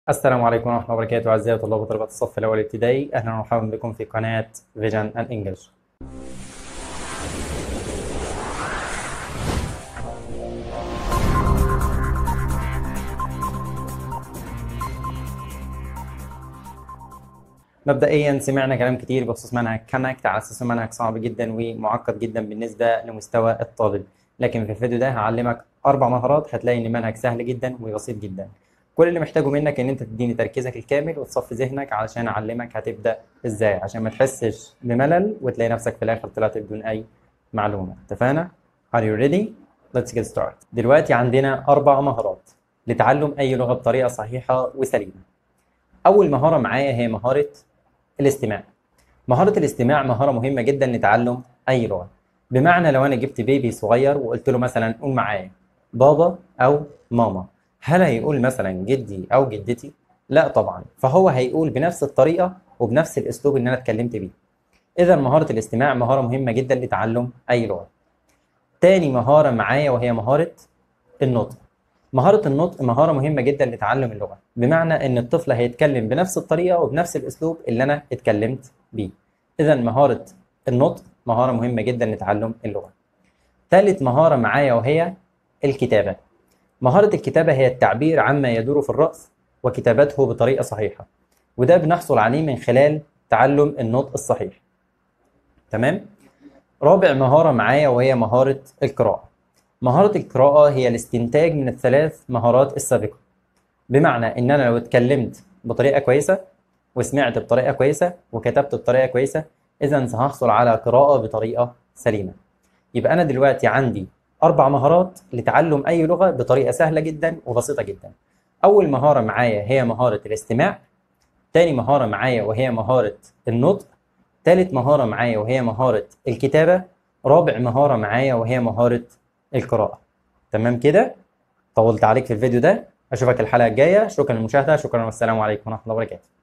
السلام عليكم ورحمة الله وبركاته أعزائي طلاب وطالبات الصف الأول الابتدائي أهلا ومرحبا بكم في قناة فيجن أند إنجلش مبدئيا سمعنا كلام كتير بخصوص منهج كونكت على اساس منهج صعب جدا ومعقد جدا بالنسبه لمستوى الطالب لكن في الفيديو ده هعلمك اربع مهارات هتلاقي ان المنهج سهل جدا وبسيط جدا كل اللي محتاجه منك ان انت تديني تركيزك الكامل وتصفي ذهنك علشان اعلمك هتبدا ازاي عشان ما تحسش بملل وتلاقي نفسك في الاخر طلعت بدون اي معلومه اتفقنا Are you ready? Let's get started دلوقتي عندنا اربع مهارات لتعلم اي لغه بطريقه صحيحه وسليمه اول مهاره معايا هي مهاره الاستماع مهاره الاستماع مهاره مهمه جدا لتعلم اي لغه بمعنى لو انا جبت بيبي صغير وقلت له مثلا قول معايا بابا او ماما هل هيقول مثلا جدي او جدتي لا طبعا فهو هيقول بنفس الطريقه وبنفس الاسلوب اللي انا اتكلمت بيه اذا مهاره الاستماع مهاره مهمه جدا لتعلم اي لغه تاني مهاره معايا وهي مهاره النطق مهارة النطق مهارة مهمة جدا لتعلم اللغة بمعنى ان الطفل هيتكلم بنفس الطريقة وبنفس الاسلوب اللي انا اتكلمت بيه اذا مهارة النطق مهارة مهمة جدا لتعلم اللغة ثالث مهارة معايا وهي الكتابة مهارة الكتابة هي التعبير عما يدور في الرأس وكتابته بطريقة صحيحة وده بنحصل عليه من خلال تعلم النطق الصحيح تمام رابع مهارة معايا وهي مهارة القراءة مهارة القراءة هي الاستنتاج من الثلاث مهارات السابقة بمعنى ان انا لو اتكلمت بطريقة كويسة وسمعت بطريقة كويسة وكتبت بطريقة كويسة اذا سهحصل على قراءة بطريقة سليمة يبقى انا دلوقتي عندي اربع مهارات لتعلم اي لغة بطريقة سهلة جدا وبسيطة جدا اول مهارة معايا هي مهارة الاستماع تاني مهارة معايا وهي مهارة النطق تالت مهارة معايا وهي مهارة الكتابة رابع مهارة معايا وهي مهارة القراءة تمام كده طولت عليك في الفيديو ده اشوفك الحلقة الجاية شكرا للمشاهدة شكرا والسلام عليكم ورحمة الله وبركاته